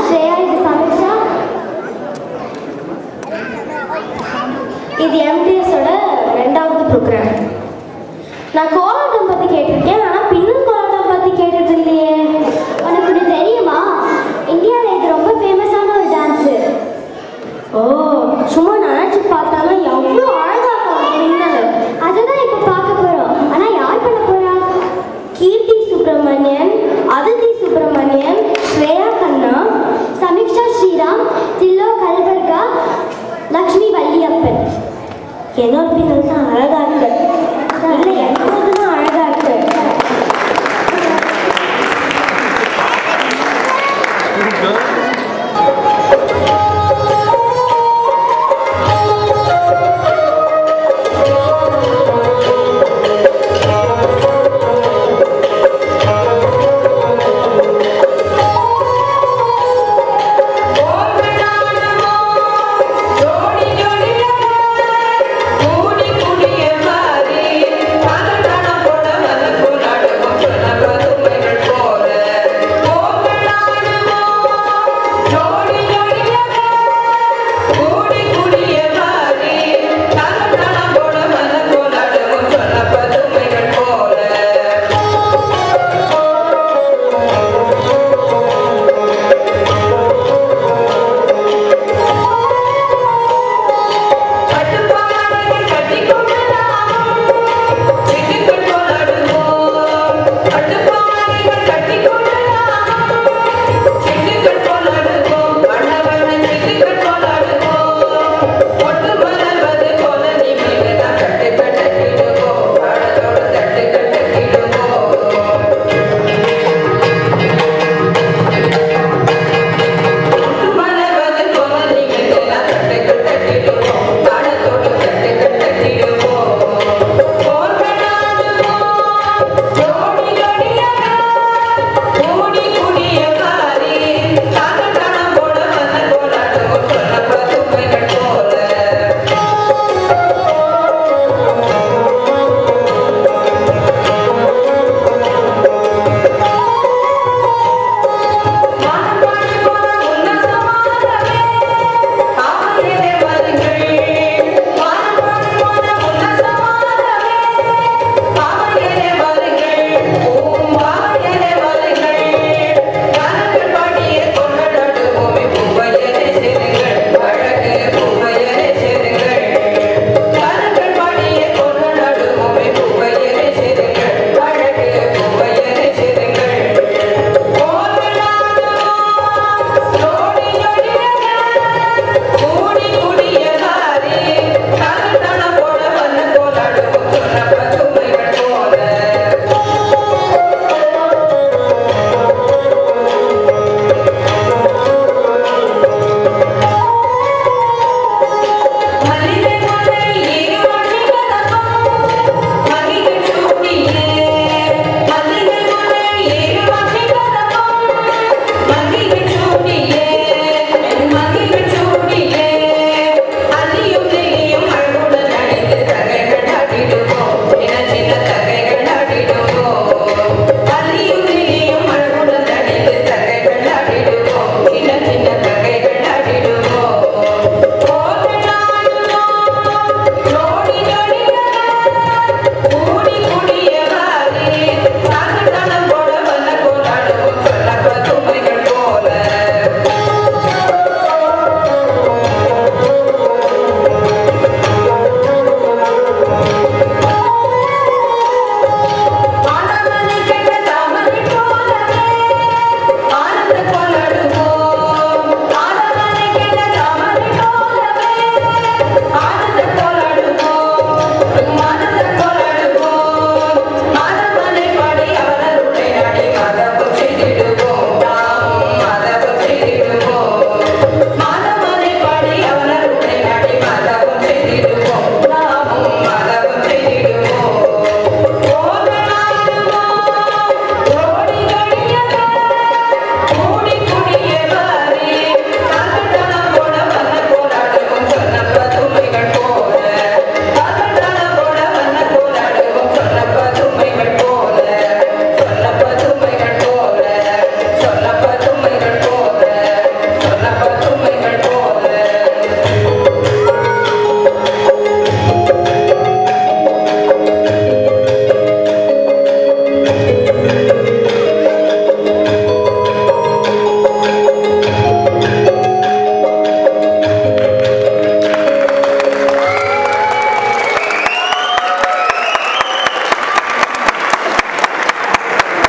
ஸ்ரேயா இது சமீக்ஷா இது எம்டிஎஸோட ரெண்டாவது ப்ரோக்ராம் நான் கோலாட்டம் பற்றி கேட்டிருக்கேன் ஆனால் பின்னல் கோலாட்டம் பற்றி கேட்டது இல்லையே உனக்கு ஒன்று தெரியுமா இந்தியாவில் இது ரொம்ப ஃபேமஸான ஒரு டான்ஸு ஓ சும்மா நினச்சி பார்த்தாலும் எவ்வளோ அழகா இருக்கும் பின்னல் அதுதான் இப்போ பார்க்க போகிறோம் ஆனால் யார் பண்ண போகிறா கீர்த்தி சுப்பிரமணியன் அதிதி சுப்பிரமணியன் ஸ்ரேயா கண்ணா சமீக்ஷா ஸ்ரீராம் தில்லோ கல்பர்கா லக்ஷ்மி வள்ளியப்பன்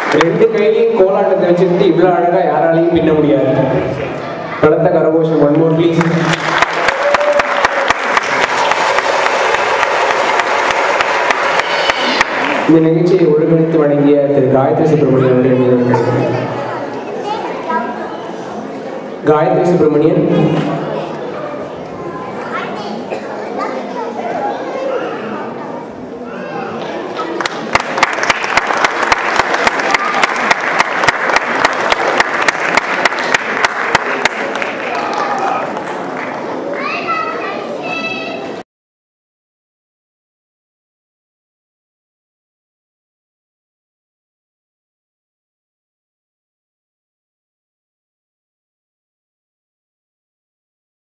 ரெண்டு கையிலையும் கோலாட்டத்தை வச்சுக்கிட்டு இவ்வளோ அழகா யாராலையும் பின்ன முடியாது பலத்த கரகோஷம் ஒன் மோர் ப்ளீஸ் இந்த நிகழ்ச்சியை ஒருங்கிணைத்து வழங்கிய திரு காயத்ரி சுப்பிரமணியன் அவர்கள் மீது காயத்ரி சுப்பிரமணியன்